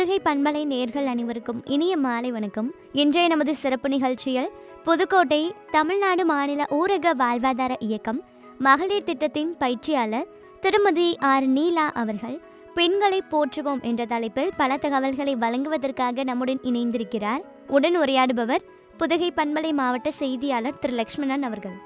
புதுகை பண்பலை நேர்கள் அனைவருக்கும் இனிய மாலை வணக்கம் இன்றைய நமது சிறப்பு நிகழ்ச்சியில் புதுக்கோட்டை தமிழ்நாடு மாநில ஊரக வாழ்வாதார இயக்கம் மகளிர் திட்டத்தின் பயிற்சியாளர் திருமதி ஆர் நீலா அவர்கள் பெண்களை போற்றுவோம் என்ற தலைப்பில் பல தகவல்களை வழங்குவதற்காக நம்முடன் இணைந்திருக்கிறார் உடன் உரையாடுபவர் புதுகை பண்பலை மாவட்ட செய்தியாளர் திரு லக்ஷ்மணன் அவர்கள்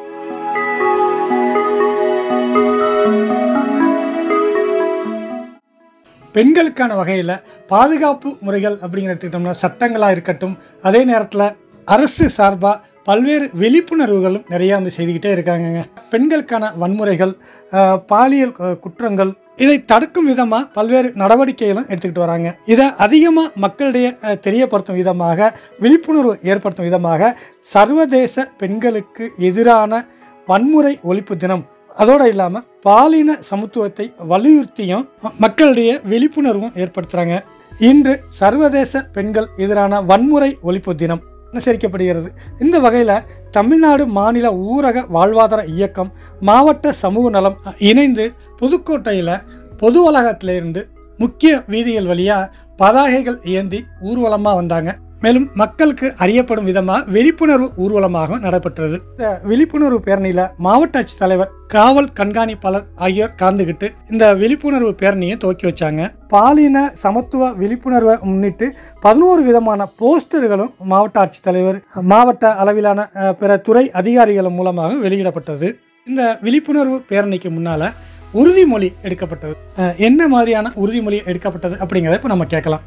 பெண்களுக்கான வகையில் பாதுகாப்பு முறைகள் அப்படிங்கிற எடுத்துக்கிட்டோம்னா சட்டங்களாக இருக்கட்டும் அதே நேரத்தில் அரசு சார்பாக பல்வேறு விழிப்புணர்வுகளும் நிறையா வந்து செய்துக்கிட்டே இருக்காங்கங்க பெண்களுக்கான வன்முறைகள் ஆஹ், பாலியல் அஹ், குற்றங்கள் இதை தடுக்கும் விதமாக பல்வேறு நடவடிக்கைகளும் எடுத்துக்கிட்டு வராங்க இதை அதிகமாக மக்களிடையே அஹ், தெரியப்படுத்தும் விதமாக விழிப்புணர்வு ஏற்படுத்தும் விதமாக சர்வதேச பெண்களுக்கு எதிரான வன்முறை ஒழிப்பு தினம் அதோடு இல்லாமல் பாலின சமத்துவத்தை வலியுறுத்தியும் ம- மக்களிடையே விழிப்புணர்வும் ஏற்படுத்துகிறாங்க இன்று சர்வதேச பெண்கள் எதிரான வன்முறை ஒழிப்பு தினம் அனுசரிக்கப்படுகிறது இந்த வகையில் தமிழ்நாடு மாநில ஊரக வாழ்வாதார இயக்கம் மாவட்ட சமூக நலம் இணைந்து புதுக்கோட்டையில் பொது வளாகத்திலிருந்து முக்கிய வீதிகள் வழியாக பதாகைகள் ஏந்தி ஊர்வலமாக வந்தாங்க மேலும் மக்களுக்கு அறியப்படும் விதமாக விழிப்புணர்வு ஊர்வலமாக நடைபெற்றது இந்த விழிப்புணர்வு பேரணியில் மாவட்ட ஆட்சித்தலைவர் காவல் கண்காணிப்பாளர் ஆகியோர் கலந்துக்கிட்டு இந்த விழிப்புணர்வு பேரணியை துவக்கி வச்சாங்க பாலின சமத்துவ விழிப்புணர்வை முன்னிட்டு பதினோரு விதமான போஸ்டர்களும் மாவட்ட ஆட்சித்தலைவர் மாவட்ட அளவிலான அஹ், பிற துறை அதிகாரிகள் மூலமாக வெளியிடப்பட்டது இந்த விழிப்புணர்வு பேரணிக்கு முன்னால உறுதிமொழி எடுக்கப்பட்டது அஹ், என்ன மாதிரியான உறுதிமொழி எடுக்கப்பட்டது அப்படிங்கிறத இப்போ நம்ம கேட்கலாம்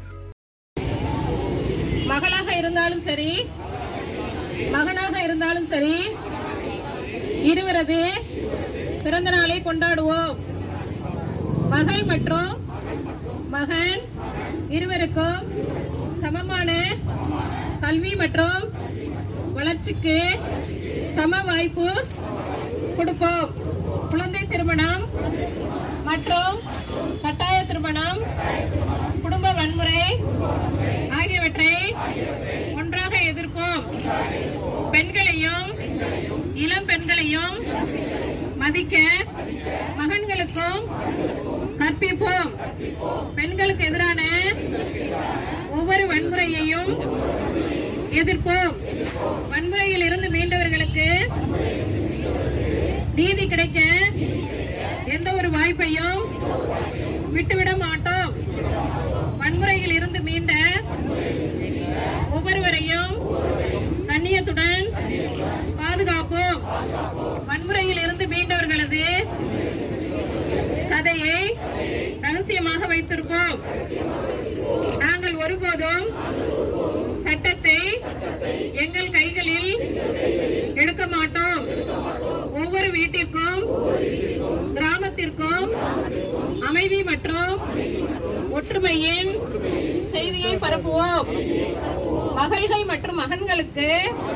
மகளாக இருந்தாலும் சரி மகனாக இருந்தாலும் சரி இருவரது பிறந்த நாளை கொண்டாடுவோம் மகள் மற்றும் மகன் இருவருக்கும் சமமான கல்வி மற்றும் வளர்ச்சிக்கு சம வாய்ப்பு கொடுப்போம் குழந்தை திருமணம் மற்றும் கட்டாய திருமணம் குடும்ப வன்முறை ஆகியவற்றை ஒன்றாக எதிர்ப்போம் பெண்களையும் இளம் பெண்களையும் மதிக்க மகன்களுக்கும் கற்பிப்போம் பெண்களுக்கு எதிரான ஒவ்வொரு வன்முறையையும் எதிர்ப்போம் வன்முறையில் இருந்து மீண்டவர்களுக்கு நீதி கிடைக்க எந்த ஒரு வாய்ப்பையும் விட்டுவிட மாட்டோம் வன்முறையில் இருந்து மீண்ட ஒவ்வொருவரையும் கண்ணியத்துடன் பாதுகாப்போம் வன்முறையில் இருந்து மீண்டவர்களது கதையை ரகசியமாக வைத்திருப்போம் நாங்கள் ஒருபோதும் சட்டத்தை எங்கள் கைகளில் எடுக்க மாட்டோம் ஒவ்வொரு வீட்டிற்கும் கிராமத்திற்கும் அமைதி மற்றும் ஒற்றுமையின் செய்தியை பரப்புவோம் மகள்கள் மற்றும் மகன்களுக்கு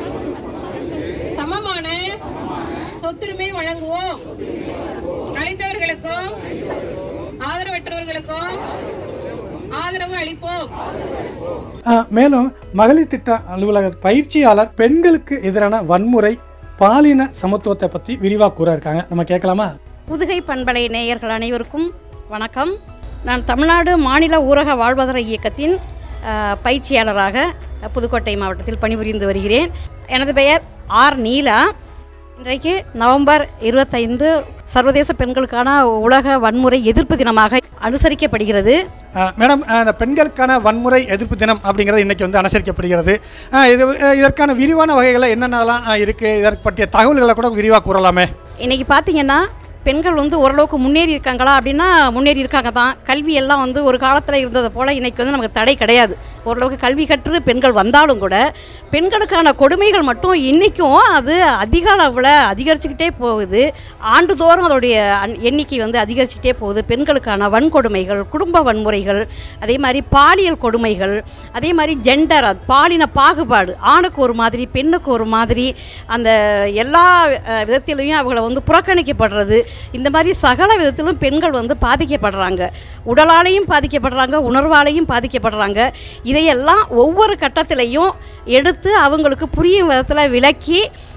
சமமான சொத்துரிமை வழங்குவோம் அழிந்தவர்களுக்கும் ஆதரவற்றவர்களுக்கும் ஆதரவு அளிப்போம் அஹ், மேலும் மகளிர் திட்ட அலுவலக பயிற்சியாளர் பெண்களுக்கு எதிரான வன்முறை பாலின சமத்துவத்தை பற்றி விரிவாக கூற இருக்காங்க நம்ம கேட்கலாமா புதுகை பண்பலை நேயர்கள் அனைவருக்கும் வணக்கம் நான் தமிழ்நாடு மாநில ஊரக வாழ்வாதார இயக்கத்தின் அஹ், பயிற்சியாளராக புதுக்கோட்டை மாவட்டத்தில் பணிபுரிந்து வருகிறேன் எனது பெயர் ஆர் நீலா இன்றைக்கு நவம்பர் இருபத்தைந்து சர்வதேச பெண்களுக்கான உலக வன்முறை எதிர்ப்பு தினமாக அனுசரிக்கப்படுகிறது அஹ், மேடம் அஹ், இந்த பெண்களுக்கான வன்முறை எதிர்ப்பு தினம் அப்படிங்கிறது இன்னைக்கு வந்து அனுசரிக்கப்படுகிறது அஹ், இது அஹ், இதற்கான விரிவான வகைகள் என்னென்னலாம் அஹ், இருக்கு இதற்கு பற்றிய தகவல்களை கூட விரிவாக கூறலாமே இன்றைக்கி பார்த்தீங்கன்னா பெண்கள் வந்து ஓரளவுக்கு முன்னேறி இருக்காங்களா அப்படின்னா முன்னேறி இருக்காங்க தான் கல்வி எல்லாம் வந்து ஒரு காலத்தில் இருந்ததை போல் இன்றைக்கி வந்து நமக்கு தடை கிடையாது ஓரளவுக்கு கல்வி கற்று பெண்கள் வந்தாலும் கூட பெண்களுக்கான கொடுமைகள் மட்டும் இன்றைக்கும் அது அதிக அளவில் அதிகரிச்சுக்கிட்டே போகுது ஆண்டுதோறும் அதோடைய அன்- எண்ணிக்கை வந்து அதிகரிச்சுக்கிட்டே போகுது பெண்களுக்கான வன்கொடுமைகள் குடும்ப வன்முறைகள் அதே மாதிரி பாலியல் கொடுமைகள் அதே மாதிரி ஜெண்டர் பாலின பாகுபாடு ஆணுக்கு ஒரு மாதிரி பெண்ணுக்கு ஒரு மாதிரி அந்த எல்லா அஹ், விதத்திலையும் அவங்கள வந்து புறக்கணிக்கப்படுறது இந்த மாதிரி சகல விதத்திலும் பெண்கள் வந்து பாதிக்கப்படுறாங்க உடலாலையும் பாதிக்கப்படுறாங்க உணர்வாலையும் பாதிக்கப்படுறாங்க இதையெல்லாம் ஒவ்வொரு கட்டத்திலையும் எடுத்து அவங்களுக்கு புரியும் விதத்தில் விளக்கி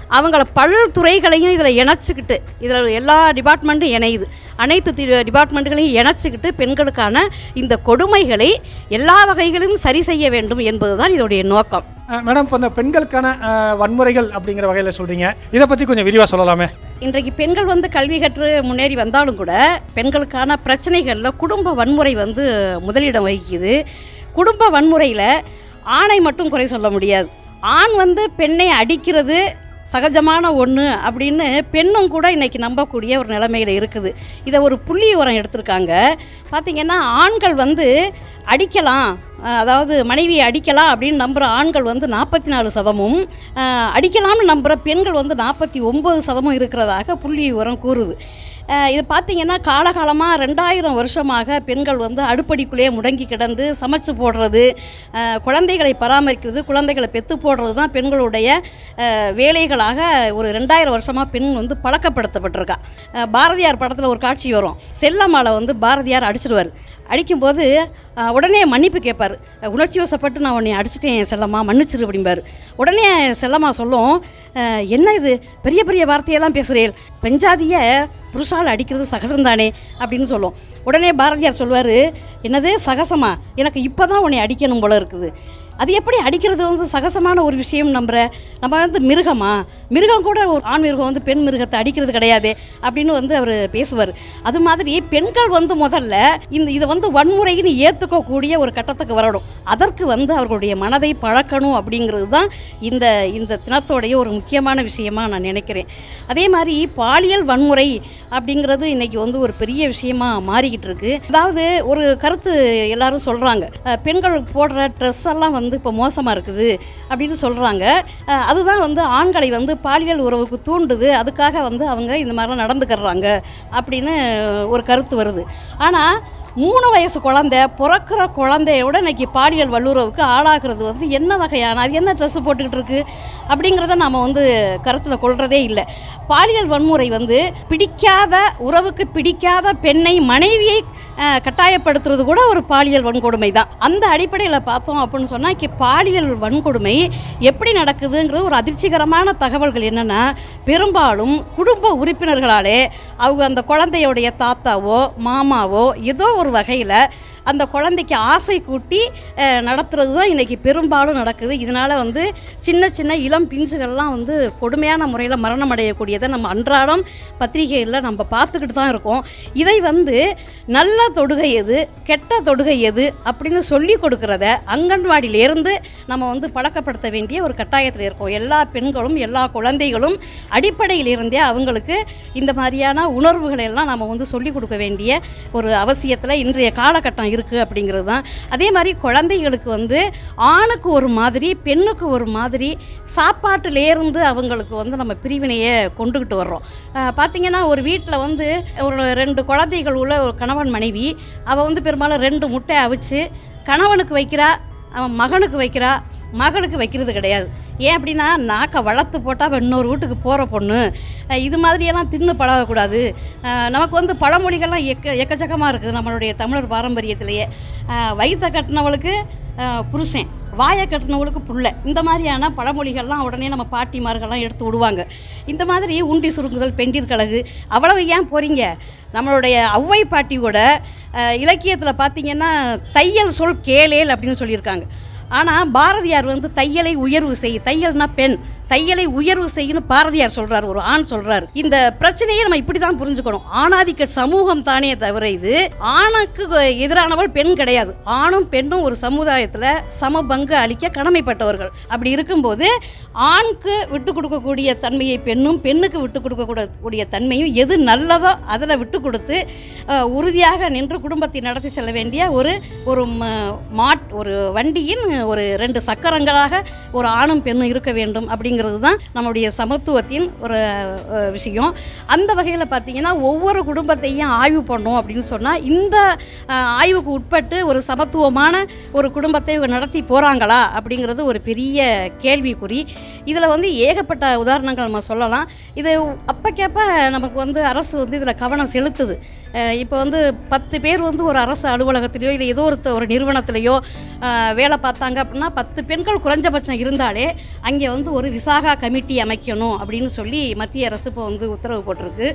அவங்கள பல்துறைகளையும் இதில் இணைச்சிக்கிட்டு இதில் எல்லா டிபார்ட்மெண்ட்டும் இணையுது அனைத்து தி- டிபார்ட்மெண்ட்டுகளையும் இணைச்சிக்கிட்டு பெண்களுக்கான இந்த கொடுமைகளை எல்லா வகைகளிலும் சரி செய்ய வேண்டும் என்பதுதான் இதோடைய நோக்கம் அஹ், மேடம் இப்போ இந்த பெண்களுக்கான அஹ், வன்முறைகள் அப்படிங்கிற வகையில் சொல்கிறீங்க இதை பற்றி கொஞ்சம் விரிவாக சொல்லலாமே இன்றைக்கு பெண்கள் வந்து கல்வி கற்று முன்னேறி வந்தாலும் கூட பெண்களுக்கான பிரச்சனைகளில் குடும்ப வன்முறை வந்து முதலிடம் வகிக்குது குடும்ப வன்முறையில் ஆணை மட்டும் குறை சொல்ல முடியாது ஆண் வந்து பெண்ணை அடிக்கிறது சகஜமான ஒன்று அப்படின்னு பெண்ணும் கூட இன்றைக்கி நம்பக்கூடிய ஒரு நிலைமையில் இருக்குது இதை ஒரு புள்ளி உரம் எடுத்திருக்காங்க பார்த்திங்கன்னா ஆண்கள் வந்து அடிக்கலாம் அஹ், அதாவது மனைவியை அடிக்கலாம் அப்படின்னு நம்புகிற ஆண்கள் வந்து நாற்பத்தி நாலு சதமும் அஹ், அடிக்கலாம்னு நம்புகிற பெண்கள் வந்து நாற்பத்தி ஒம்பது சதமும் இருக்கிறதாக புள்ளி உரம் கூறுது அஹ், இது பார்த்திங்கன்னா காலகாலமாக ரெண்டாயிரம் வருஷமாக பெண்கள் வந்து அடுப்படிக்குள்ளேயே முடங்கி கிடந்து சமைச்சு போடுறது அஹ், குழந்தைகளை பராமரிக்கிறது குழந்தைகளை பெத்து போடுறது தான் பெண்களுடைய அஹ், வேலைகளாக ஒரு ரெண்டாயிரம் வருஷமாக பெண் வந்து பழக்கப்படுத்தப்பட்டிருக்கா அஹ், பாரதியார் படத்தில் ஒரு காட்சி வரும் செல்லம்மாளை வந்து பாரதியார் அடிச்சிடுவார் அடிக்கும்போது அஹ், உடனே மன்னிப்பு கேட்பார் உணர்ச்சி வசப்பட்டு நான் உன்னை அடிச்சிட்டேன் செல்லம்மா மன்னிச்சிரு அப்படிம்பார் உடனே செல்லம்மா சொல்லும் அஹ், என்ன இது பெரிய பெரிய வார்த்தையெல்லாம் பேசுகிறேன் பெஞ்சாதிய புருஷால் அடிக்கிறது சகசம்தானே அப்படின்னு சொல்லும் உடனே பாரதியார் சொல்வார் என்னது சகசமா எனக்கு இப்போ தான் உன்னை அடிக்கணும் போல இருக்குது அது எப்படி அடிக்கிறது வந்து சகசமான ஒரு விஷயம் நம்புற நம்ம வந்து மிருகமா மிருகம் கூட ஒரு ஆண் மிருகம் வந்து பெண் மிருகத்தை அடிக்கிறது கிடையாதே அப்படின்னு வந்து அவர் பேசுவார் அது மாதிரி பெண்கள் வந்து முதல்ல இந்த இதை வந்து வன்முறைன்னு ஏற்றுக்கக்கூடிய ஒரு கட்டத்துக்கு வரணும் அதற்கு வந்து அவர்களுடைய மனதை பழக்கணும் அப்படிங்கிறது தான் இந்த இந்த தினத்தோடைய ஒரு முக்கியமான விஷயமா நான் நினைக்கிறேன் அதே மாதிரி பாலியல் வன்முறை அப்படிங்கிறது இன்னைக்கு வந்து ஒரு பெரிய விஷயமா மாறிக்கிட்டு இருக்கு அதாவது ஒரு கருத்து எல்லாரும் சொல்கிறாங்க பெண்கள் போடுற ட்ரெஸ் எல்லாம் வந்து இப்போ மோசமாக இருக்குது அப்படின்னு சொல்கிறாங்க அதுதான் வந்து ஆண்களை வந்து பாலியல் உறவுக்கு தூண்டுது அதுக்காக வந்து அவங்க இந்த மாதிரிலாம் நடந்துக்கிறாங்க அப்படின்னு ஒரு கருத்து வருது ஆனால் மூணு வயசு குழந்தை பிறக்கிற குழந்தையோட இன்னைக்கு பாலியல் வல்லுறவுக்கு ஆளாகிறது வந்து என்ன வகையான அது என்ன ட்ரெஸ்ஸு போட்டுக்கிட்டு இருக்கு அப்படிங்கிறத நம்ம வந்து கருத்தில் கொள்றதே இல்லை பாலியல் வன்முறை வந்து பிடிக்காத உறவுக்கு பிடிக்காத பெண்ணை மனைவியை அஹ், கட்டாயப்படுத்துறது கூட ஒரு பாலியல் வன்கொடுமை தான் அந்த அடிப்படையில் பார்த்தோம் அப்படின்னு சொன்னால் இங்கே பாலியல் வன்கொடுமை எப்படி நடக்குதுங்கிறது ஒரு அதிர்ச்சிகரமான தகவல்கள் என்னென்னா பெரும்பாலும் குடும்ப உறுப்பினர்களாலே அவங்க அந்த குழந்தையோடைய தாத்தாவோ மாமாவோ ஏதோ ஒரு வகையில் அந்த குழந்தைக்கு ஆசை கூட்டி அஹ், நடத்துறது தான் இன்றைக்கி பெரும்பாலும் நடக்குது இதனால் வந்து சின்ன சின்ன இளம் பிஞ்சுகள்லாம் வந்து கொடுமையான முறையில் மரணம் அடையக்கூடியதை நம்ம அன்றாடம் பத்திரிகையில் நம்ம பார்த்துக்கிட்டு தான் இருக்கோம் இதை வந்து நல்ல தொடுகை எது கெட்ட தொடுகை எது அப்படின்னு சொல்லி கொடுக்குறத அங்கன்வாடியிலேருந்து நம்ம வந்து பழக்கப்படுத்த வேண்டிய ஒரு கட்டாயத்தில் இருக்கோம் எல்லா பெண்களும் எல்லா குழந்தைகளும் அடிப்படையிலிருந்தே அவங்களுக்கு இந்த மாதிரியான உணர்வுகளை எல்லாம் நம்ம வந்து சொல்லிக் கொடுக்க வேண்டிய ஒரு அவசியத்தில் இன்றைய காலகட்டம் இருக்குது அப்படிங்கிறது தான் அதே மாதிரி குழந்தைகளுக்கு வந்து ஆணுக்கு ஒரு மாதிரி பெண்ணுக்கு ஒரு மாதிரி சாப்பாட்டிலேருந்து அவங்களுக்கு வந்து நம்ம பிரிவினையை கொண்டுக்கிட்டு வர்றோம் அஹ் பார்த்தீங்கன்னா ஒரு வீட்டில் வந்து ஒரு ரெண்டு குழந்தைகள் உள்ள ஒரு கணவன் மனைவி அவள் வந்து பெரும்பாலும் ரெண்டு முட்டை அவிச்சு கணவனுக்கு வைக்கிறா அவன் மகனுக்கு வைக்கிறா மகளுக்கு வைக்கிறது கிடையாது ஏன் அப்படின்னா நாக்கை வளர்த்து போட்டால் அவள் இன்னொரு வீட்டுக்கு போகிற பொண்ணு அஹ் இது மாதிரியெல்லாம் தின்னு பழகக்கூடாது அஹ் நமக்கு வந்து பழமொழிகள்லாம் எக்க எக்கச்சக்கமாக இருக்குது நம்மளுடைய தமிழர் பாரம்பரியத்திலேயே அஹ் வயித்தை கட்டினவளுக்கு அஹ் புருஷன் வாயை கட்டினவளுக்கு புள்ள இந்த மாதிரியான பழமொழிகள்லாம் உடனே நம்ம பாட்டிமார்கள்லாம் எடுத்து விடுவாங்க இந்த மாதிரி உண்டி சுருங்குதல் பெண்டிர் கழகு அவ்வளவு ஏன் போகிறீங்க நம்மளுடைய ஔவை பாட்டியோட இலக்கியத்தில் பார்த்தீங்கன்னா தையல் சொல் கேளேல் அப்படின்னு சொல்லியிருக்காங்க ஆனால் பாரதியார் வந்து தையலை உயர்வு செய் தையல்னா பெண் தையலை உயர்வு செய்யணும் பாரதியார் சொல்றார் ஒரு ஆண் சொல்றார் இந்த பிரச்சனையை நம்ம இப்படி தான் புரிஞ்சுக்கணும் ஆணாதிக்க சமூகம் தானே தவிர இது ஆணுக்கு எதிரானவள் பெண் கிடையாது ஆணும் பெண்ணும் ஒரு சமுதாயத்தில் சம பங்கு அளிக்க கடமைப்பட்டவர்கள் அப்படி இருக்கும்போது ஆணுக்கு விட்டு கொடுக்கக்கூடிய தன்மையை பெண்ணும் பெண்ணுக்கு விட்டு கொடுக்கக்கூடிய தன்மையும் எது நல்லதோ அதில் விட்டு கொடுத்து அஹ், உறுதியாக நின்று குடும்பத்தை நடத்தி செல்ல வேண்டிய ஒரு ஒரு ம- மாட் ஒரு வண்டியின் ஒரு ரெண்டு சக்கரங்களாக ஒரு ஆணும் பெண்ணும் இருக்க வேண்டும் அப்படிங்கிறது தான் நம்முடைய சமத்துவத்தின் ஒரு அஹ், விஷயம் அந்த வகையில் பார்த்தீங்கன்னா ஒவ்வொரு குடும்பத்தையும் ஆய்வு பண்ணோம் அப்படின்னு சொன்னால் இந்த அஹ், ஆய்வுக்கு உட்பட்டு ஒரு சமத்துவமான ஒரு குடும்பத்தை நடத்தி போகிறாங்களா அப்படிங்கிறது ஒரு பெரிய கேள்விக்குறி இதில் வந்து ஏகப்பட்ட உதாரணங்கள் நம்ம சொல்லலாம் இது அப்போக்கப்ப நமக்கு வந்து அரசு வந்து இதில் கவனம் செலுத்துது அஹ் இப்போ வந்து பத்து பேர் வந்து ஒரு அரசு அலுவலகத்திலையோ இல்லை ஏதோ ஒரு த- ஒரு நிறுவனத்திலையோ அஹ், வேலை பார்த்தாங்க அப்படின்னா பத்து பெண்கள் குறைஞ்சபட்சம் இருந்தாலே அங்கே வந்து ஒரு விச விசாகா கமிட்டி அமைக்கணும் அப்படின்னு சொல்லி மத்திய அரசு இப்போ வந்து உத்தரவு போட்டிருக்கு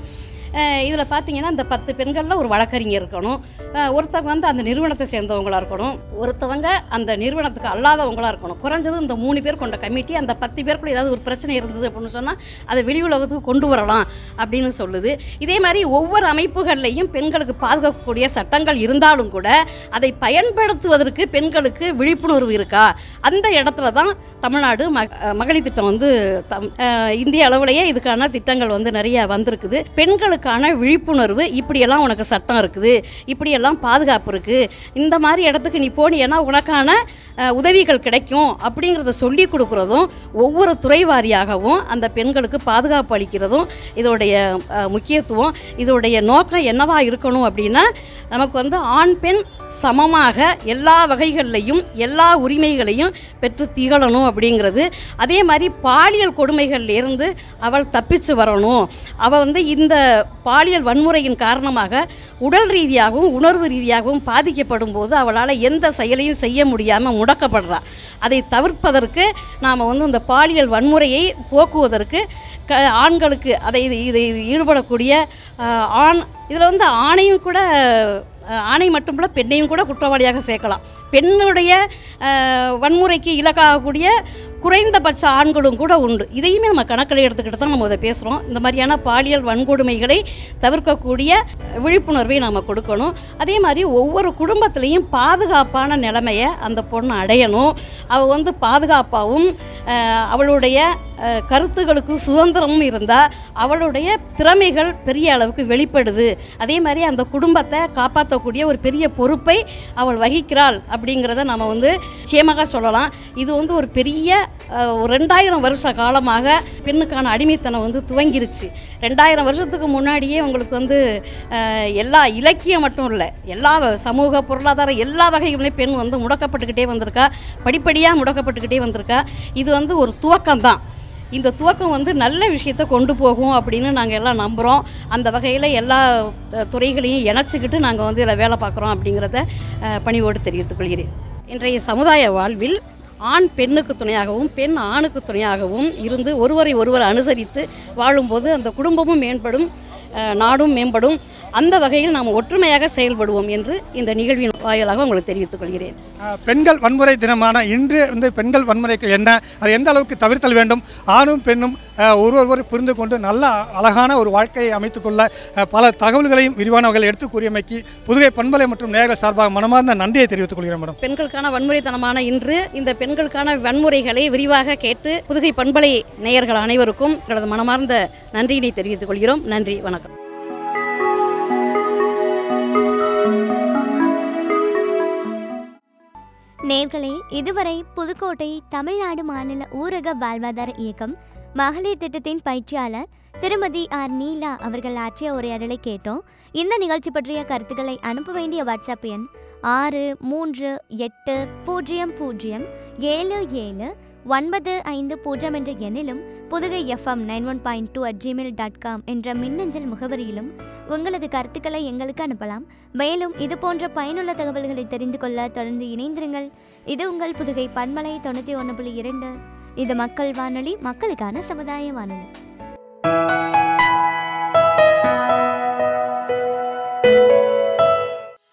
இதில் பார்த்தீங்கன்னா இந்த பத்து பெண்களில் ஒரு வழக்கறிஞர் இருக்கணும் அஹ் ஒருத்தவங்க வந்து அந்த நிறுவனத்தை சேர்ந்தவங்களாக இருக்கணும் ஒருத்தவங்க அந்த நிறுவனத்துக்கு அல்லாதவங்களாக இருக்கணும் குறைஞ்சது இந்த மூணு பேர் கொண்ட கமிட்டி அந்த பத்து பேருக்குள்ள ஏதாவது ஒரு பிரச்சனை இருந்தது அப்படின்னு சொன்னால் அதை வெளி உலகத்துக்கு கொண்டு வரலாம் அப்படின்னு சொல்லுது இதே மாதிரி ஒவ்வொரு அமைப்புகள்லையும் பெண்களுக்கு பாதுகாக்கக்கூடிய சட்டங்கள் இருந்தாலும் கூட அதை பயன்படுத்துவதற்கு பெண்களுக்கு விழிப்புணர்வு இருக்கா அந்த இடத்துல தான் தமிழ்நாடு ம அஹ் மகளிர் திட்டம் வந்து தம் அஹ் இந்திய அளவுலேயே இதுக்கான திட்டங்கள் வந்து நிறைய வந்திருக்குது பெண்களுக்கான விழிப்புணர்வு இப்படியெல்லாம் உனக்கு சட்டம் இருக்குது இப்படியெல்லாம் பாதுகாப்பு இருக்குது இந்த மாதிரி இடத்துக்கு நீ போனீன்னா உனக்கான அஹ், உதவிகள் கிடைக்கும் அப்படிங்கிறத சொல்லி கொடுக்குறதும் ஒவ்வொரு துறை வாரியாகவும் அந்த பெண்களுக்கு பாதுகாப்பு அளிக்கிறதும் இதோடைய அஹ், முக்கியத்துவம் இதோடைய நோக்கம் என்னவா இருக்கணும் அப்படின்னா நமக்கு வந்து ஆண் பெண் சமமாக எல்லா வகைகள்லையும் எல்லா உரிமைகளையும் பெற்று திகழணும் அப்படிங்கிறது அதே மாதிரி பாலியல் கொடுமைகள்ல இருந்து அவள் தப்பிச்சு வரணும் அவள் வந்து இந்த பாலியல் வன்முறையின் காரணமாக உடல் ரீதியாகவும் உணர்வு ரீதியாகவும் பாதிக்கப்படும் போது அவளால் எந்த செயலையும் செய்ய முடியாமல் முடக்கப்படுறா அதை தவிர்ப்பதற்கு நாம் வந்து இந்த பாலியல் வன்முறையை போக்குவதற்கு க ஆண்களுக்கு அதை இது இதை இது ஈடுபடக்கூடிய ஆஹ், ஆண் இதில் வந்து ஆணையும் கூட அஹ், ஆணை மட்டுமல்ல பெண்ணையும் கூட குற்றவாளியாக சேர்க்கலாம் பெண்ணுடைய அஹ், வன்முறைக்கு இலக்காகக்கூடிய குறைந்தபட்ச ஆண்களும் கூட உண்டு இதையுமே நம்ம கணக்கில் எடுத்துக்கிட்டு தான் நம்ம இதை பேசுகிறோம் இந்த மாதிரியான பாலியல் வன்கொடுமைகளை தவிர்க்கக்கூடிய விழிப்புணர்வை நாம் கொடுக்கணும் அதே மாதிரி ஒவ்வொரு குடும்பத்திலையும் பாதுகாப்பான நிலைமையை அந்த பொண்ணு அடையணும் அவள் வந்து பாதுகாப்பாகவும் அஹ், அவளுடைய அஹ், கருத்துகளுக்கு சுதந்திரமும் இருந்தால் அவளுடைய திறமைகள் பெரிய அளவுக்கு வெளிப்படுது அதே மாதிரி அந்த குடும்பத்தை காப்பாற்றக்கூடிய ஒரு பெரிய பொறுப்பை அவள் வகிக்கிறாள் அப்படிங்கிறத நம்ம வந்து நிச்சயமாக சொல்லலாம் இது வந்து ஒரு பெரிய அஹ், ஒரு ரெண்டாயிரம் வருஷ காலமாக பெண்ணுக்கான அடிமைத்தனம் வந்து துவங்கிருச்சு ரெண்டாயிரம் வருஷத்துக்கு முன்னாடியே உங்களுக்கு வந்து அஹ், எல்லா இலக்கியம் மட்டும் இல்லை எல்லா வ- சமூக பொருளாதார எல்லா வகைகளிலும் பெண் வந்து முடக்கப்பட்டுக்கிட்டே வந்திருக்கா படிப்படியாக முடக்கப்பட்டுக்கிட்டே வந்திருக்கா இது வந்து ஒரு துவக்கம்தான் இந்த துவக்கம் வந்து நல்ல விஷயத்தை கொண்டு போகும் அப்படின்னு நாங்கள் எல்லாம் நம்புகிறோம் அந்த வகையில் எல்லா அஹ், துறைகளையும் இணைச்சிக்கிட்டு நாங்கள் வந்து இதில் வேலை பார்க்குறோம் அப்படிங்கிறத அஹ், பணிவோடு தெரிவித்துக் கொள்கிறேன் இன்றைய சமுதாய வாழ்வில் ஆண் பெண்ணுக்கு துணையாகவும் பெண் ஆணுக்கு துணையாகவும் இருந்து ஒருவரை ஒருவர் அனுசரித்து வாழும்போது அந்த குடும்பமும் மேம்படும் அஹ், நாடும் மேம்படும் அந்த வகையில் நாம் ஒற்றுமையாக செயல்படுவோம் என்று இந்த நிகழ்வின் வாயிலாக உங்களுக்கு தெரிவித்துக் கொள்கிறேன் ஆஹ் பெண்கள் வன்முறை தினமான இன்று வந்து பெண்கள் வன்முறைக்கு என்ன அது எந்த அளவுக்கு தவிர்த்தல் வேண்டும் ஆணும் பெண்ணும் ஆஹ் ஒருவொருவர் புரிந்து கொண்டு நல்ல அழகான ஒரு வாழ்க்கையை அமைத்துக்கொள்ள ஆஹ் பல தகவல்களையும் விரிவான வகையில் எடுத்து கூறியமைக்கு புதுகை பண்பலை மற்றும் நேயர்கள் சார்பாக மனமார்ந்த நன்றியை தெரிவித்துக் கொள்கிறேன் மேடம் பெண்களுக்கான வன்முறைத்தனமான இன்று இந்த பெண்களுக்கான வன்முறைகளை விரிவாக கேட்டு புதுகை பண்பலை நேயர்கள் அனைவருக்கும் எங்களது மனமார்ந்த நன்றியினை தெரிவித்துக் கொள்கிறோம் நன்றி வணக்கம் நேர்களே இதுவரை புதுக்கோட்டை தமிழ்நாடு மாநில ஊரக வாழ்வாதார இயக்கம் மகளிர் திட்டத்தின் பயிற்சியாளர் திருமதி ஆர் நீலா அவர்கள் ஆற்றிய உரையாடலை கேட்டோம் இந்த நிகழ்ச்சி பற்றிய கருத்துக்களை அனுப்ப வேண்டிய வாட்ஸ்அப் எண் ஆறு மூன்று எட்டு பூஜ்ஜியம் பூஜ்ஜியம் ஏழு ஏழு ஒன்பது ஐந்து பூஜ்ஜியம் என்ற எண்ணிலும் Pudugai FM nine one point two at Gmail dot com என்ற மின்னஞ்சல் முகவரியிலும் உங்களது கருத்துக்களை எங்களுக்கு அனுப்பலாம் மேலும் இது போன்ற பயனுள்ள தகவல்களை தெரிந்து கொள்ள தொடர்ந்து இணைந்திருங்கள் இது உங்கள் புதுகை பன்மலை தொண்ணூற்றி ஒன்று புள்ளி இரண்டு இது மக்கள் வானொலி மக்களுக்கான சமுதாய வானொலி